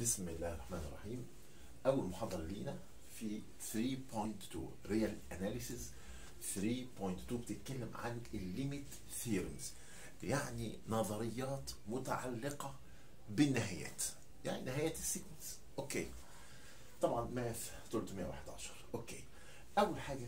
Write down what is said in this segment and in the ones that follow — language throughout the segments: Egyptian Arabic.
بسم الله الرحمن الرحيم أول محاضرة لينا في 3.2 ريال اناليسيس 3.2 بتتكلم عن الليميت ثيرمز يعني نظريات متعلقة بالنهايات يعني نهايات السيكونس اوكي طبعا ماث 311 اوكي اول حاجة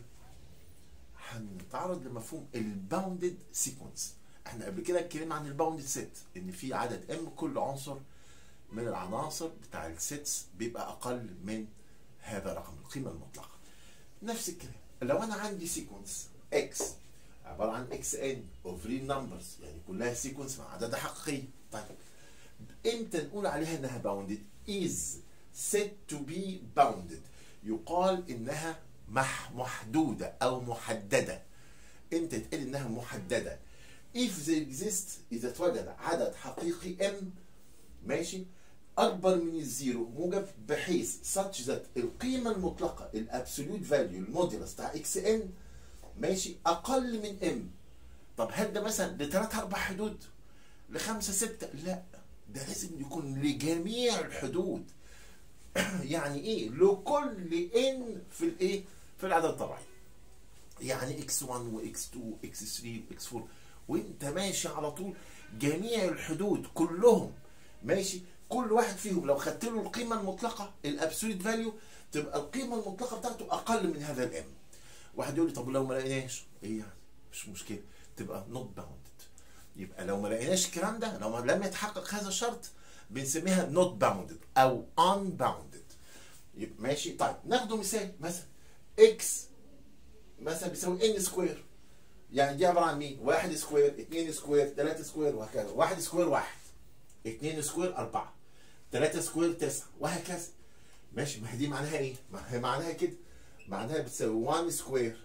هنتعرض لمفهوم الباوندد سيكونس احنا قبل كده اتكلمنا عن الباوندد سيت ان في عدد ام كل عنصر من العناصر بتاع السيتس بيبقى اقل من هذا الرقم القيمه المطلقه نفس الكلام لو انا عندي سيكونس اكس عباره عن اكس ان اوف ريل نمبرز يعني كلها سيكونس مع عدد حقيقي طيب امتى نقول عليها انها باوندد is said to be bounded يقال انها مح محدوده او محدده امتى تقول انها محدده if there exists اذا اتوجد عدد حقيقي m ماشي اكبر من الزيرو موجب بحيث such that القيمه المطلقه الابسوليوت فاليو الموديلس بتاع اكس ان ماشي اقل من ام طب هل ده مثلا لثلاث اربع حدود لخمسه سته لا ده لازم يكون لجميع الحدود يعني ايه لكل ان في الايه في العدد الطبيعي يعني اكس 1 واكس 2 واكس 3 واكس 4 وانت ماشي على طول جميع الحدود كلهم ماشي كل واحد فيهم لو خدت له القيمه المطلقه الابسوليت فاليو تبقى القيمه المطلقه بتاعته اقل من هذا الام واحد يقول لي طب لو ما لقيناش ايه يعني مش مشكله تبقى نوت باوندد يبقى لو ما لقيناش الكلام ده لو لم يتحقق هذا الشرط بنسميها نوت باوندد او ان باوندد يبقى ماشي طيب ناخده مثال مثلا اكس مثلا بيساوي ان سكوير يعني دي عباره عن مين؟ واحد سكوير اثنين سكوير ثلاثة سكوير وهكذا واحد سكوير واحد اثنين سكوير أربعة ثلاثة سكوير تسعة وهكذا ماشي ما هي دي معناها ايه؟ ما هي معناها كده معناها بتساوي 1 سكوير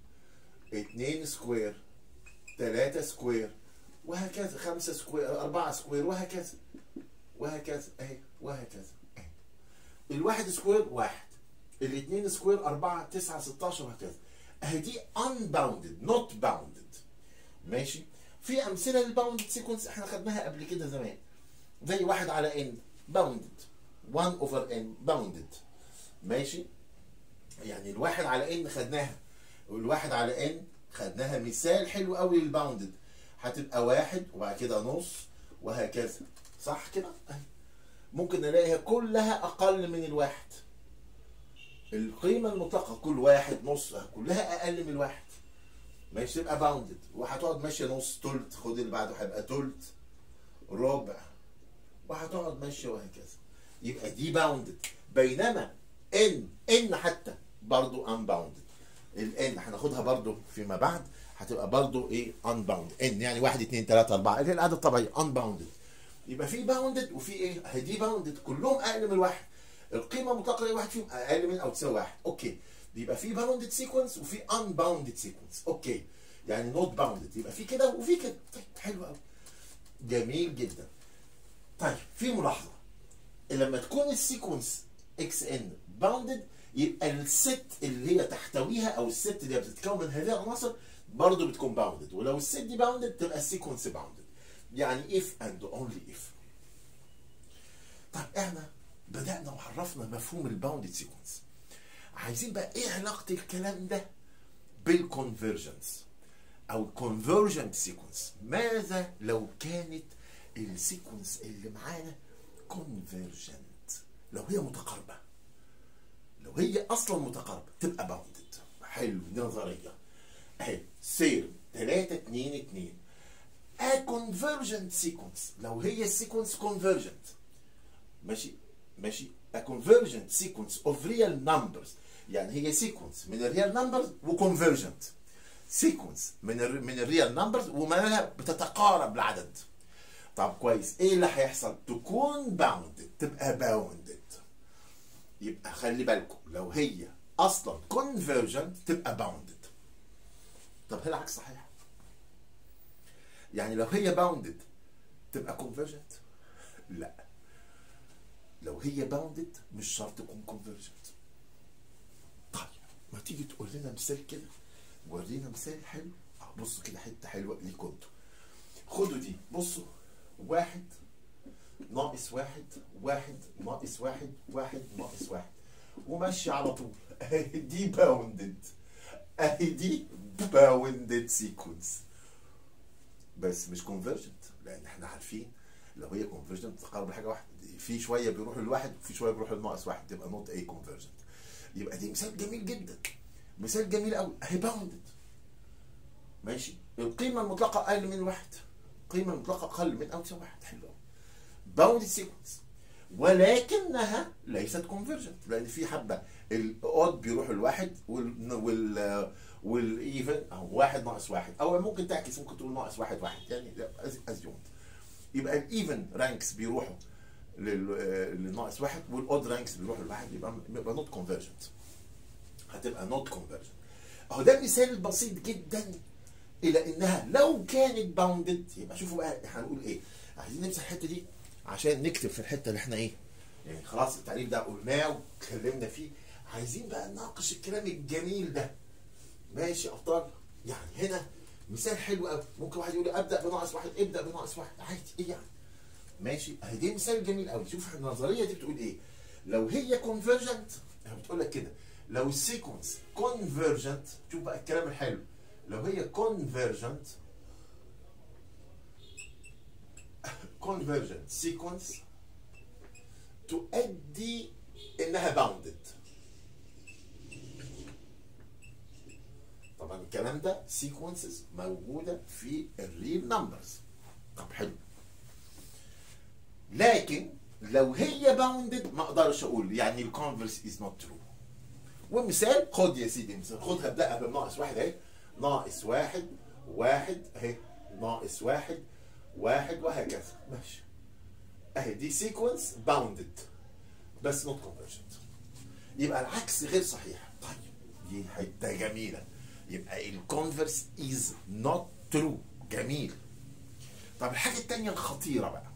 2 سكوير 3 سكوير وهكذا 5 سكوير 4 سكوير وهكذا وهكذا اهي وهكذا اهي الواحد سكوير واحد الاثنين سكوير 4 9 16 وهكذا اهي دي unbounded not bounded ماشي في امثله للباوندد سيكونس احنا خدناها قبل كده زمان زي واحد على ان باوندد 1 اوفر ان باوندد ماشي يعني الواحد على ان خدناها والواحد على ان خدناها مثال حلو قوي للباوندد هتبقى واحد وبعد كده نص وهكذا صح كده اهي ممكن نلاقيها كلها اقل من الواحد القيمة المطلقة كل واحد نص كلها أقل من الواحد ماشي تبقى باوندد وهتقعد ماشية نص تلت خد اللي بعده هيبقى تلت ربع وهتقعد ماشية وهكذا يبقى دي باوندد بينما ان ان حتى برضو انباوندد الان هناخدها برضو فيما بعد هتبقى برضو ايه انباوندد ان يعني واحد اثنين ثلاثة أربعة اللي هي العدد الطبيعي انباوندد يبقى في باوندد وفي ايه؟ هي دي باوندد كلهم أقل من الواحد القيمه المطلقه لواحد فيهم اقل من او تساوي واحد اوكي يبقى في باوندد سيكونس وفي ان باوندد سيكونس اوكي يعني نوت باوندد يبقى في كده وفي كده طيب حلو قوي جميل جدا طيب في ملاحظه لما تكون السيكونس اكس ان باوندد يبقى الست اللي هي تحتويها او الست اللي هي بتتكون من هذه العناصر برضه بتكون باوندد ولو الست دي باوندد تبقى السيكونس باوندد يعني if and only if طيب احنا بدأنا وعرفنا مفهوم الباوندد سيكونس عايزين بقى ايه علاقة الكلام ده بالكونفرجنس او الكونفرجنت سيكونس ماذا لو كانت السيكونس اللي معانا كونفرجنت لو هي متقاربة لو هي اصلا متقاربة تبقى باوندد حلو دي نظرية اهي سير 3 2 2 a convergent sequence لو هي السيكونس convergent ماشي ماشي a convergent sequence of real numbers يعني هي sequence من الريال نمبرز وconvergent sequence من ال من الريال نمبرز ومالها بتتقارب العدد طب كويس ايه اللي هيحصل تكون باوندد تبقى باوندد يبقى خلي بالكم لو هي اصلا convergent تبقى باوندد طب هل العكس صحيح يعني لو هي باوندد تبقى convergent لا لو هي باوندد مش شرط تكون كونفرجنت طيب ما تيجي تقول لنا مثال كده ورينا مثال حلو بصوا كده حته حلوه ليكم انتوا خدوا دي بصوا واحد ناقص واحد واحد ناقص واحد واحد ناقص واحد ومشي على طول دي باوندد اهي دي باوندد سيكونس بس مش كونفرجنت لان احنا عارفين لو هي كونفرجنت تقرب لحاجه واحده في شويه بيروح للواحد وفي شويه بيروح للناقص واحد تبقى نوت اي كونفرجنت يبقى دي مثال جميل جدا مثال جميل قوي اهي باوندد ماشي القيمه المطلقه اقل من واحد القيمه المطلقه اقل من او تساوي واحد حلو قوي باوندد سيكونس ولكنها ليست كونفرجنت لان في حبه الاود بيروح لواحد وال وال والايفن او واحد ناقص واحد او ممكن تعكس ممكن تقول ناقص واحد واحد يعني از يونت يبقى الايفن رانكس بيروحوا لل- للناقص واحد والاود رانكس بيروحوا لواحد يبقى يبقى نوت كونفرجنت هتبقى نوت كونفرجنت اهو ده مثال بسيط جدا الى انها لو كانت باوندد يبقى شوفوا بقى هنقول ايه عايزين نمسح الحته دي عشان نكتب في الحته اللي احنا ايه يعني خلاص التعريف ده قلناه واتكلمنا فيه عايزين بقى نناقش الكلام الجميل ده ماشي يا ابطال يعني هنا مثال حلو قوي ممكن واحد يقول لي ابدا بناقص واحد ابدا بناقص واحد عادي ايه يعني ماشي اهي دي مثال جميل قوي شوف النظريه دي بتقول ايه لو هي كونفرجنت بتقول لك كده لو السيكونس كونفرجنت شوف بقى الكلام الحلو لو هي كونفرجنت convergent sequence تؤدي انها bounded طبعا الكلام ده sequences موجوده في الريل نمبرز طب حلو لكن لو هي باوندد ما اقدرش اقول يعني الكونفرس از نوت ترو ومثال خد يا سيدي مثال خد هبداها بناقص واحد اهي ناقص واحد واحد اهي ناقص واحد واحد وهكذا ماشي اهي دي سيكونس باوندد بس نوت كونفرجنت يبقى العكس غير صحيح طيب دي حته جميله يبقى الكونفرس از نوت ترو جميل طب الحاجه الثانيه الخطيره بقى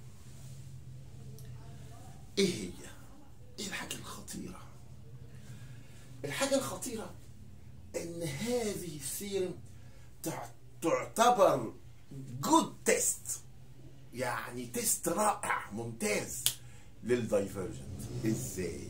ايه هي ايه الحاجه الخطيره الحاجه الخطيره ان هذه الثيرم تعتبر جود تيست يعني تيست رائع ممتاز للدايفرجنت ازاي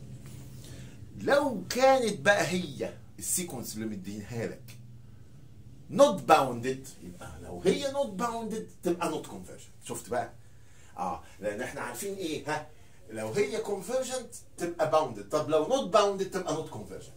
لو كانت بقى هي السيكونس اللي مدينها لك نوت باوندد يبقى لو هي نوت باوندد تبقى نوت كونفرجنت شفت بقى اه لان احنا عارفين ايه ها لو هي كونفرجنت تبقى باوندد طب لو نوت باوندد تبقى نوت كونفرجنت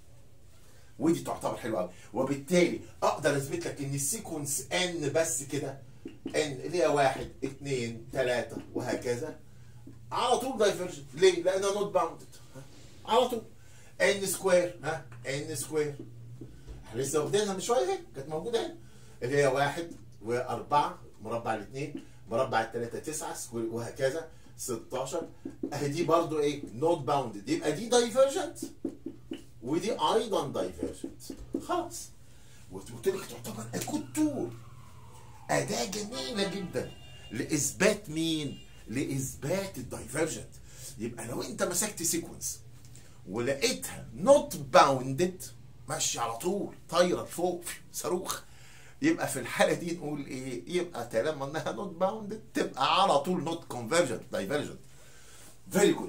ودي تعتبر حلوه قوي وبالتالي اقدر اثبت لك ان السيكونس ان بس كده ان اللي هي واحد اثنين ثلاثه وهكذا على طول دايفرجنت ليه؟ لانها نوت باوندد على طول ان سكوير ها ان سكوير احنا لسه واخدينها من شويه اهي كانت موجوده اهي اللي هي واحد واربعه مربع الاثنين مربع الثلاثه تسعه سكوير وهكذا 16 اهي دي برضو ايه نوت باوندد يبقى دي دايفرجنت ودي ايضا دايفرجنت خلاص وقلت لك تعتبر الكتور اداه جميله جدا لاثبات مين؟ لاثبات الدايفرجنت يبقى لو انت مسكت سيكونس ولقيتها نوت باوندد ماشي على طول طايره لفوق صاروخ يبقى في الحاله دي نقول ايه؟ يبقى طالما انها نوت باوندد تبقى على طول نوت كونفرجنت دايفرجنت فيري جود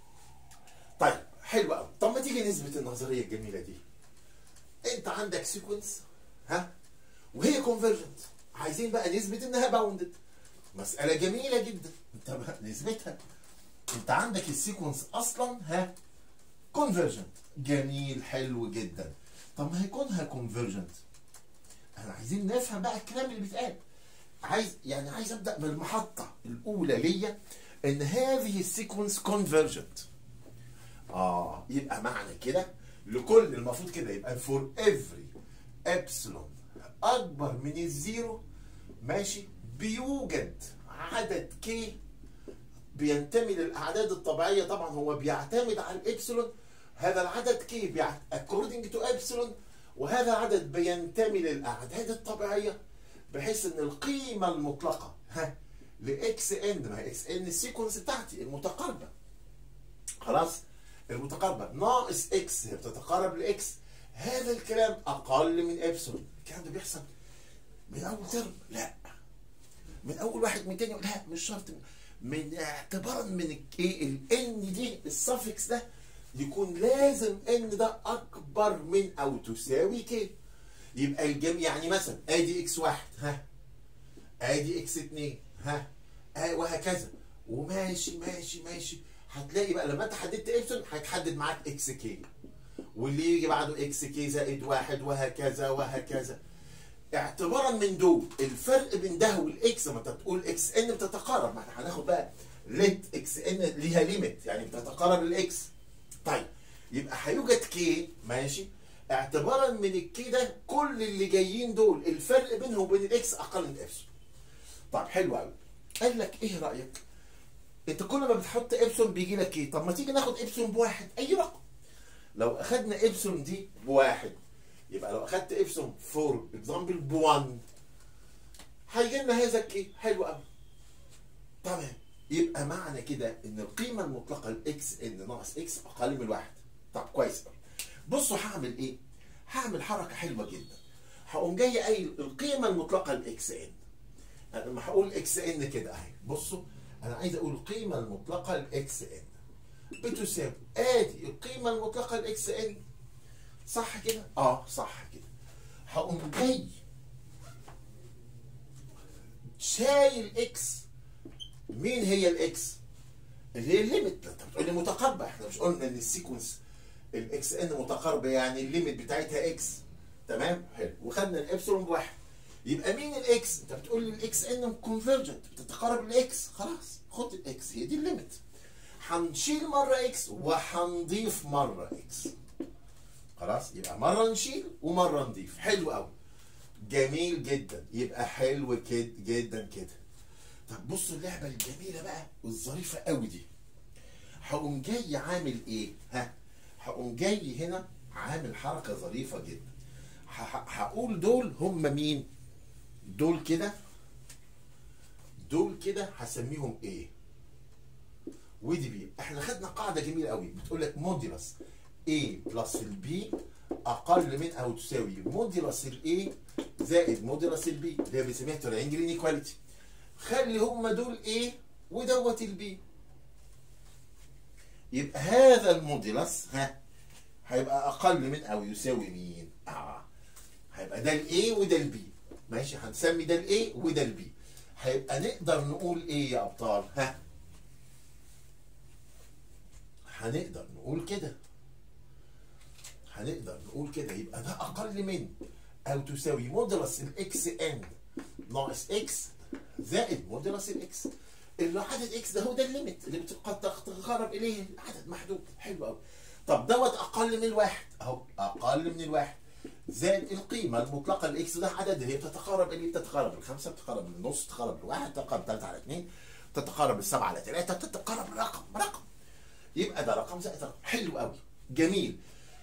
طيب حلو قوي طب ما تيجي نثبت النظريه الجميله دي انت عندك سيكونس ها وهي كونفرجنت عايزين بقى نثبت انها باوندد مساله جميله جدا انت بقى نثبتها انت عندك السيكونس اصلا ها كونفرجنت جميل حلو جدا طب ما هيكونها كونفرجنت احنا عايزين نفهم بقى الكلام اللي بيتقال عايز يعني عايز ابدا من المحطه الاولى ليا ان هذه السيكونس كونفرجنت اه يبقى معنى كده لكل المفروض كده يبقى فور افري ابسلون اكبر من الزيرو ماشي بيوجد عدد كي بينتمي للاعداد الطبيعيه طبعا هو بيعتمد على الابسلون هذا العدد كي بيعت... according to ابسلون وهذا العدد بينتمي للاعداد الطبيعيه بحيث ان القيمه المطلقه ها لاكس ان ما هي اكس ان السيكونس بتاعتي المتقاربه خلاص المتقاربه ناقص اكس هي بتتقارب لاكس هذا الكلام اقل من ابسلون الكلام ده بيحصل من اول ترم لا من اول واحد من تاني لا مش شرط من اعتبارا من ايه الان دي السفكس ده يكون لازم ان ده اكبر من او تساوي كي يبقى الجميع يعني مثلا ادي اكس واحد ها ادي اكس اتنين ها آه وهكذا وماشي ماشي ماشي هتلاقي بقى لما انت حددت ابسون هيتحدد معاك اكس كي واللي يجي بعده اكس كي زائد واحد وهكذا وهكذا اعتبارا من دول الفرق بين ده والاكس لما انت بتقول اكس ان بتتقارب ما احنا هناخد بقى ليت اكس ان ليها ليميت يعني بتتقارب للاكس طيب يبقى هيوجد كي ماشي اعتبارا من الكي ده كل اللي جايين دول الفرق بينهم وبين الاكس اقل من ابسون طيب حلو قوي قال لك ايه رايك انت كل ما بتحط ابسون بيجي لك ايه طب ما تيجي ناخد ابسون بواحد اي رقم لو اخدنا ابسون دي بواحد يبقى لو اخدت ابسون فور اكزامبل بوان هيجي لنا هذا الكي حلو قوي تمام يبقى معنى كده ان القيمه المطلقه لاكس ان ناقص اكس اقل من واحد طب كويس قوي بصوا هعمل ايه هعمل حركه حلوه جدا هقوم جاي قايل القيمه المطلقه لاكس ان انا لما هقول اكس ان كده اهي بصوا انا عايز اقول القيمه المطلقه لاكس ان بتساوي ادي القيمه المطلقه لاكس ان صح كده اه صح كده هقوم جاي شايل اكس مين هي الاكس اللي هي الليميت انت بتقول لي متقاربه احنا مش قلنا ان السيكونس الاكس ان متقاربه يعني الليميت بتاعتها اكس تمام حلو وخدنا الابسلون بواحد يبقى مين الاكس انت بتقول لي الاكس ان كونفرجنت بتتقارب الاكس خلاص خد الاكس هي دي الليميت هنشيل مره اكس وهنضيف مره اكس خلاص يبقى مره نشيل ومره نضيف حلو قوي جميل جدا يبقى حلو كده جدا كده طب بصوا اللعبه الجميله بقى والظريفه قوي دي هقوم جاي عامل ايه ها هقوم جاي هنا عامل حركه ظريفه جدا هقول دول هم مين دول كده دول كده هسميهم ايه ودي بي احنا خدنا قاعده جميله قوي بتقول لك موديلس A بلس البي اقل من او تساوي موديلس الاي زائد موديلس البي اللي هي بنسميها ترينجل انيكواليتي خلي هم دول A ودوت البي يبقى هذا الموديلس ها هيبقى اقل من او يساوي مين اه هيبقى ده الاي وده البي ماشي هنسمي ده الاي وده البي هيبقى نقدر نقول ايه يا ابطال ها هنقدر نقول كده هنقدر نقول كده يبقى ده اقل من او تساوي مودولس الاكس ان ناقص اكس زائد مودولس الاكس اللي عدد اكس ده هو ده الليميت اللي بتتقرب اليه عدد محدود حلو قوي طب دوت اقل من الواحد اهو اقل من الواحد زائد القيمه المطلقه الاكس ده عدد اللي هي بتتقارب اللي بتتقارب الخمسه بتتقارب للنص تتقارب لواحد تتقارب 3 على 2 تتقارب السبعه على 3 تتقارب رقم رقم يبقى ده رقم زائد رقم حلو قوي جميل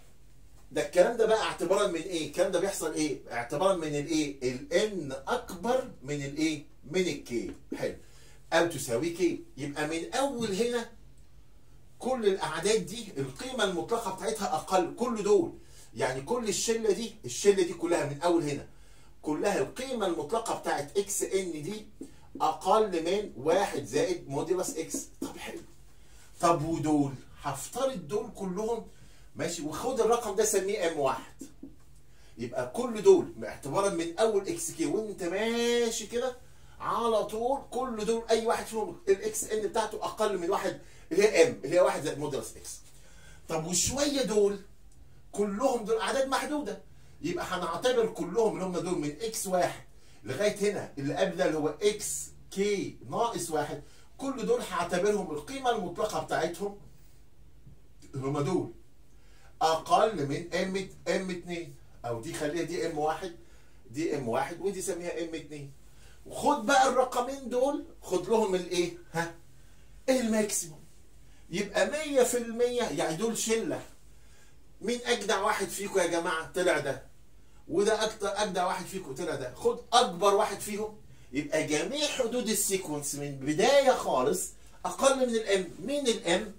ده الكلام ده بقى اعتبارا من ايه؟ الكلام ده بيحصل ايه؟ اعتبارا من الايه؟ الان اكبر من الايه؟ من الكي حلو او تساوي كي يبقى من اول هنا كل الاعداد دي القيمه المطلقه بتاعتها اقل كل دول يعني كل الشله دي الشله دي كلها من اول هنا كلها القيمه المطلقه بتاعت اكس ان دي اقل من واحد زائد موديلس اكس طب حلو طب ودول هفترض دول كلهم ماشي وخد الرقم ده سميه ام واحد يبقى كل دول اعتبارا من اول اكس كي وانت ماشي كده على طول كل دول اي واحد فيهم الاكس ان بتاعته اقل من واحد اللي هي ام اللي هي واحد زائد موديلس اكس طب وشويه دول كلهم دول اعداد محدوده يبقى هنعتبر كلهم اللي هم دول من اكس واحد لغايه هنا اللي قبل ده اللي هو اكس كي ناقص واحد كل دول هعتبرهم القيمه المطلقه بتاعتهم اللي هم دول اقل من ام ام 2 او دي خليها دي ام 1 دي ام 1 ودي سميها ام 2 وخد بقى الرقمين دول خد لهم الايه ها الماكسيموم يبقى 100% يعني دول شله مين اجدع واحد فيكم يا جماعه طلع ده وده اكتر اجدع واحد فيكم طلع ده خد اكبر واحد فيهم يبقى جميع حدود السيكونس من بدايه خالص اقل من الام مين الام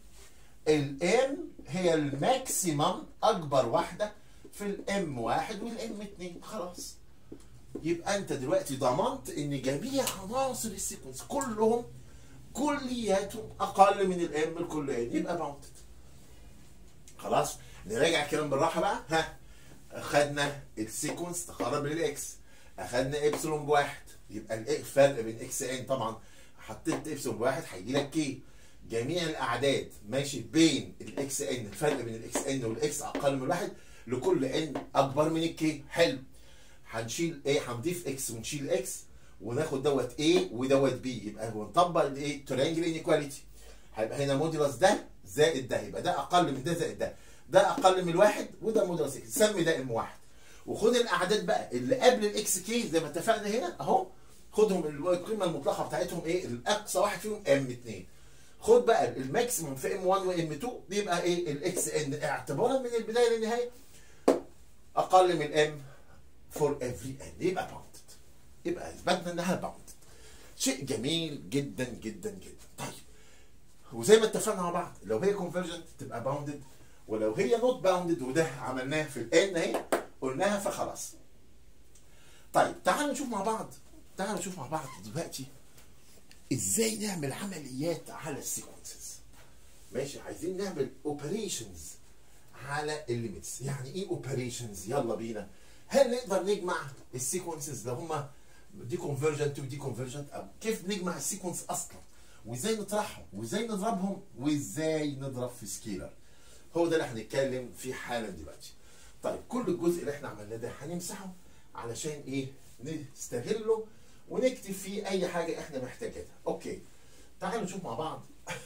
الام هي الماكسيمم اكبر واحده في الام واحد والام اتنين خلاص يبقى انت دلوقتي ضمنت ان جميع عناصر السيكونس كلهم كلياتهم اقل من الام الكل ان يبقى باوندد خلاص نراجع الكلام بالراحه بقى ها خدنا السيكونس تقرب للاكس اخدنا ابسلون بواحد يبقى الفرق بين اكس ان طبعا حطيت ابسلون بواحد هيجي لك كي جميع الاعداد ماشي بين الاكس ان الفرق بين الاكس ان والاكس اقل من واحد لكل ان اكبر من الكي حلو هنشيل ايه هنضيف اكس ونشيل اكس وناخد دوت ايه ودوت بي يبقى هو نطبق الايه ترينجل انيكواليتي هيبقى هنا موديلس ده زائد ده يبقى ده اقل من ده زائد ده ده اقل من الواحد وده موديلس اكس سمي ده ام واحد وخد الاعداد بقى اللي قبل الاكس كي زي ما اتفقنا هنا اهو خدهم القيمه المطلقه بتاعتهم ايه الاقصى واحد فيهم ام 2 خد بقى الماكسيموم في ام 1 وام 2 بيبقى ايه الاكس ان اعتبارا من البدايه للنهايه اقل من ام فور افري ان يبقى باوندد يبقى اثبتنا انها باوندد شيء جميل جدا جدا جدا طيب وزي ما اتفقنا مع بعض لو هي كونفرجنت تبقى باوندد ولو هي نوت باوندد وده عملناه في الان اهي قلناها فخلاص طيب تعالوا نشوف مع بعض تعالوا نشوف مع بعض دلوقتي ازاي نعمل عمليات على السيكونسز ماشي عايزين نعمل اوبريشنز على الليميتس يعني ايه اوبريشنز يلا بينا هل نقدر نجمع السيكونسز لو هما دي كونفرجنت ودي كونفرجنت او كيف نجمع السيكونس اصلا وازاي نطرحهم وازاي نضربهم وازاي نضرب في سكيلر هو ده اللي هنتكلم فيه حالا دلوقتي طيب كل الجزء اللي احنا عملناه ده هنمسحه علشان ايه نستغله ونكتب فيه اي حاجه احنا محتاجينها اوكي تعالوا نشوف مع بعض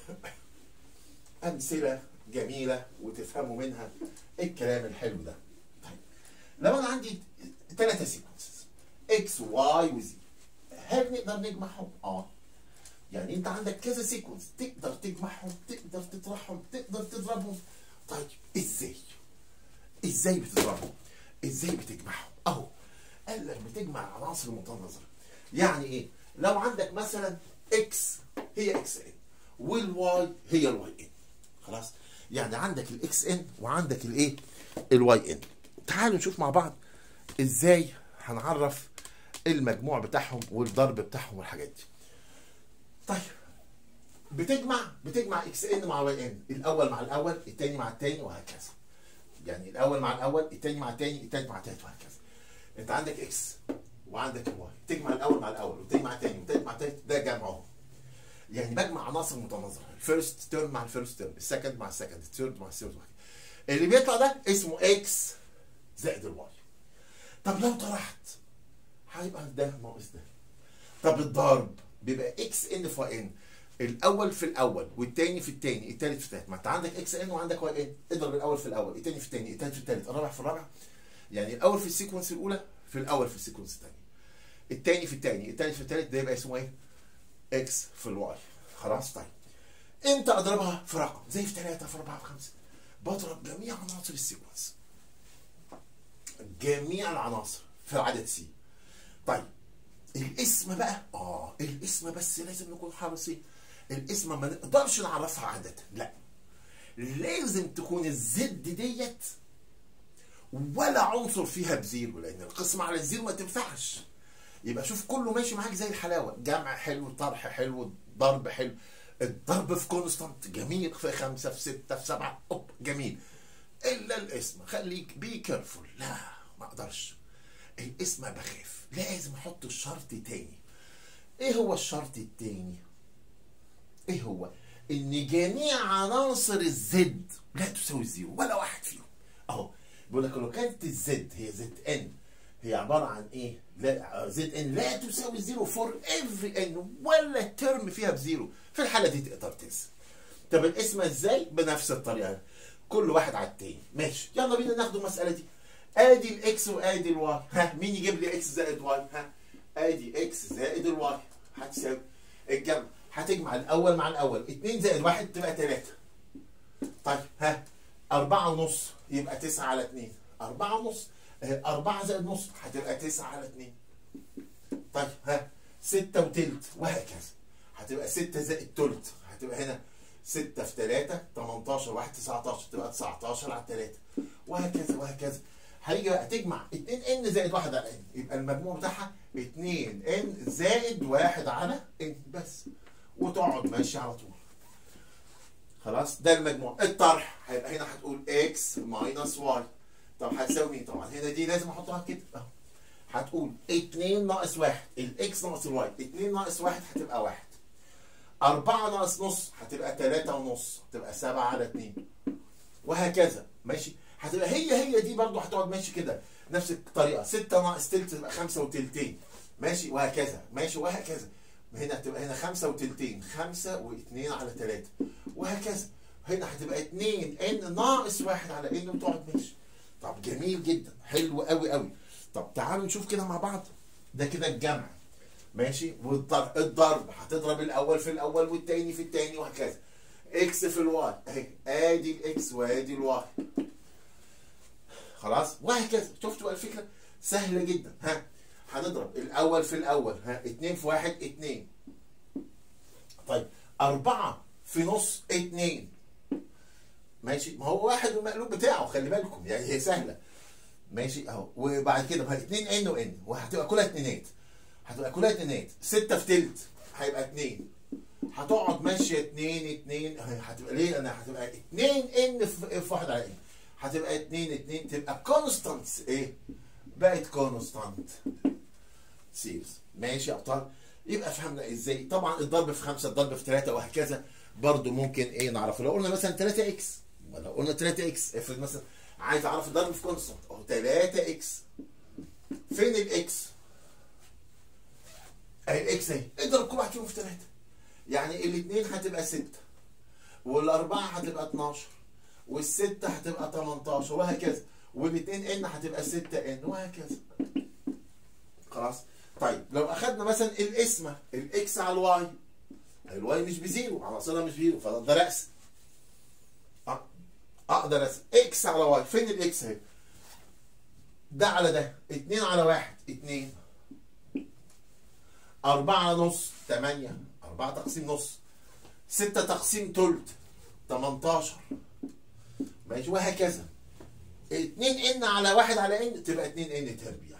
امثله جميله وتفهموا منها الكلام الحلو ده طيب لو انا عندي ثلاثه سيكونسز اكس وواي وزي هل نقدر نجمعهم اه يعني انت عندك كذا سيكونس تقدر تجمعهم تقدر تطرحهم تقدر تضربهم طيب ازاي ازاي بتضربهم ازاي بتجمعهم اهو قال لك بتجمع العناصر المتناظره يعني ايه لو عندك مثلا اكس هي اكس ان والواي هي الواي ان خلاص يعني عندك الاكس ان وعندك الايه الواي ان تعالوا نشوف مع بعض ازاي هنعرف المجموع بتاعهم والضرب بتاعهم والحاجات دي طيب بتجمع بتجمع اكس ان مع واي ان الاول مع الاول الثاني مع الثاني وهكذا يعني الاول مع الاول الثاني مع الثاني الثالث مع الثالث وهكذا انت عندك اكس وعندك الواي تجمع الاول مع الاول والثاني مع الثاني والثالث مع الثالث ده جمعهم يعني بجمع عناصر متناظره الفيرست تيرم مع الفيرست تيرم السكند مع السكند الثيرد مع الثيرد اللي بيطلع ده اسمه اكس زائد الواي طب لو طرحت هيبقى ده ناقص ده طب الضرب بيبقى اكس ان في واي ان الاول في الاول والثاني في الثاني الثالث في الثالث ما انت عندك اكس ان وعندك واي ان اضرب الاول في الاول الثاني في الثاني الثالث في الثالث الرابع في الرابع يعني الاول في السيكونس الاولى في الاول في السيكونس الثاني الثاني في الثاني الثالث في الثالث ده يبقى اسمه ايه اكس في الواي خلاص طيب امتى اضربها في رقم زي في 3 في 4 في 5 بضرب جميع عناصر السيكونس جميع العناصر في عدد سي طيب الاسم بقى اه الاسم بس لازم نكون حريصين الاسم ما نقدرش نعرفها عادة لا لازم تكون الزد ديت ولا عنصر فيها بزيرو لان القسمة على الزيرو ما تنفعش يبقى شوف كله ماشي معاك زي الحلاوة جمع حلو طرح حلو ضرب حلو الضرب في كونستانت جميل في خمسة في ستة في سبعة أوب جميل إلا الاسم خليك بي كيرفول لا ما أقدرش الاسم بخاف لازم أحط الشرط تاني إيه هو الشرط التاني؟ إيه هو؟ إن جميع عناصر الزد لا تساوي زيرو ولا واحد فيهم أهو بيقول لك لو كانت الزد هي زد ان هي عباره عن ايه؟ لا زد ان لا تساوي زيرو فور افري ان ولا ترم فيها بزيرو في الحاله دي تقدر تنسى. طب الاسم ازاي؟ بنفس الطريقه كل واحد على التاني ماشي يلا بينا ناخد المساله دي ادي الاكس وادي الواي ها مين يجيب لي اكس زائد واي ها ادي اكس زائد الواي هتساوي الجمع هتجمع الاول مع الاول 2 زائد 1 تبقى 3 طيب ها أربعة ونص يبقى تسعة على اتنين أربعة ونص أربعة زائد نص هتبقى تسعة على اتنين طيب ها ستة وتلت وهكذا هتبقى ستة زائد تلت هتبقى هنا ستة في تلاتة تمنتاشر واحد تسعتاشر تبقى تسعتاشر على تلاتة وهكذا وهكذا هيجي بقى تجمع اتنين ان زائد واحد على ان يبقى المجموع بتاعها اتنين ان زائد واحد على ان بس وتقعد ماشي على طول خلاص ده المجموع الطرح هيبقى هنا هتقول اكس ماينس واي طب هتساوي مين طبعا هنا دي لازم احطها كده اهو هتقول 2 ناقص 1 الاكس ناقص الواي 2 ناقص 1 هتبقى 1 4 ناقص نص هتبقى 3 ونص هتبقى 7 على 2 وهكذا ماشي هتبقى هي هي دي برضو هتقعد ماشي كده نفس الطريقه 6 ناقص تلت تبقى 5 وتلتين ماشي وهكذا ماشي وهكذا هنا هتبقى هنا 5 وتلتين 5 و2 على 3 وهكذا هنا هتبقى 2 ان ناقص 1 على ان وتقعد ماشي طب جميل جدا حلو قوي قوي طب تعالوا نشوف كده مع بعض ده كده الجمع ماشي والضرب الضرب هتضرب الاول في الاول والتاني في التاني وهكذا اكس في الواي اهي ادي الاكس وادي الواي خلاص وهكذا شفتوا بقى الفكره سهله جدا ها هنضرب الاول في الاول ها 2 في 1 2 طيب 4 في نص 2 ماشي ما هو واحد والمقلوب بتاعه خلي بالكم يعني هي سهله ماشي اهو وبعد كده بقى 2 ان وان وهتبقى كلها اتنينات هتبقى كلها اتنينات 6 في تلت هيبقى 2 هتقعد ماشيه 2 2 هتبقى ليه انا هتبقى 2 ان في واحد على ان هتبقى 2 2 تبقى كونستانت ايه بقت كونستانت سيريز ماشي يا ابطال يبقى فهمنا ازاي طبعا الضرب في 5 الضرب في 3 وهكذا برضو ممكن ايه نعرفه لو قلنا مثلا 3 اكس لو قلنا 3 اكس افرض مثلا عايز اعرف الضرب في كونستانت اهو 3 اكس فين الاكس اهي الاكس اهي اضرب كل واحد فيهم في 3 يعني الاثنين هتبقى 6 والاربعه هتبقى 12 والستة هتبقى 18 وهكذا والاثنين ان هتبقى 6 ان وهكذا خلاص طيب لو اخدنا مثلا القسمه الاكس على الواي الواي مش بزيرو عناصرها مش بزيرو فاقدر اقسم اقدر اقسم اكس على واي فين الاكس اهي ده على ده 2 على 1 2 4 على نص 8 4 تقسيم نص 6 تقسيم تلت 18 ماشي وهكذا 2 ان على 1 على ان تبقى 2 ان تربيع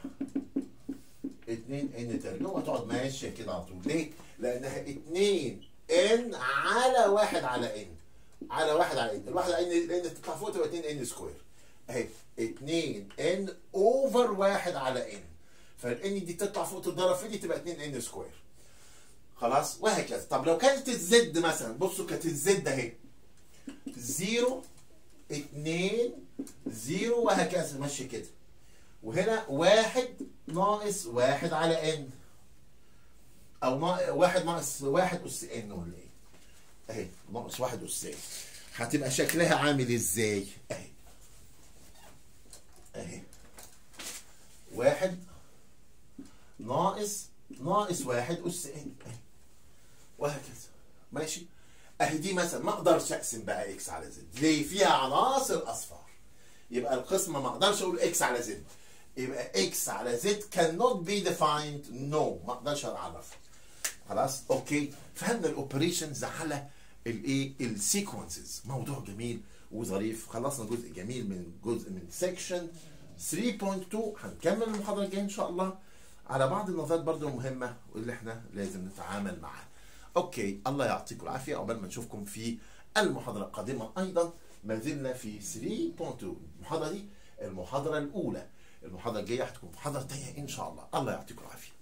2 ان تربيع وتقعد ماشيه كده على طول ليه؟ لانها 2 ان على 1 على ان على 1 على ان الواحد على ان لان تطلع فوق تبقى 2 ان سكوير اهي 2 ان اوفر 1 على ان فالان دي تطلع فوق تتضرب في دي تبقى 2 ان سكوير خلاص وهكذا طب لو كانت الزد مثلا بصوا كانت الزد اهي 0 2 0 وهكذا ماشي كده وهنا واحد ناقص واحد على ان او نا... واحد ناقص واحد اس ان ولا ايه اهي ناقص واحد اس ان هتبقى شكلها عامل ازاي اهي اهي واحد ناقص ناقص واحد اس ان اهي وهكذا ماشي اهي دي مثلا ما اقدرش اقسم بقى اكس على زد ليه فيها عناصر اصفار يبقى القسمه ما اقدرش اقول اكس على زد يبقى اكس على زد cannot be defined no ما اقدرش اعرفها خلاص اوكي فهمنا الاوبريشنز على الايه السيكونسز موضوع جميل وظريف خلصنا جزء جميل من جزء من سيكشن 3.2 هنكمل المحاضره الجايه ان شاء الله على بعض النظريات برضو المهمه واللي احنا لازم نتعامل معاها اوكي الله يعطيكم العافيه عقبال ما نشوفكم في المحاضره القادمه ايضا ما زلنا في 3.2 المحاضره دي المحاضره الاولى المحاضره الجايه هتكون محاضره تانيه ان شاء الله الله يعطيكم العافيه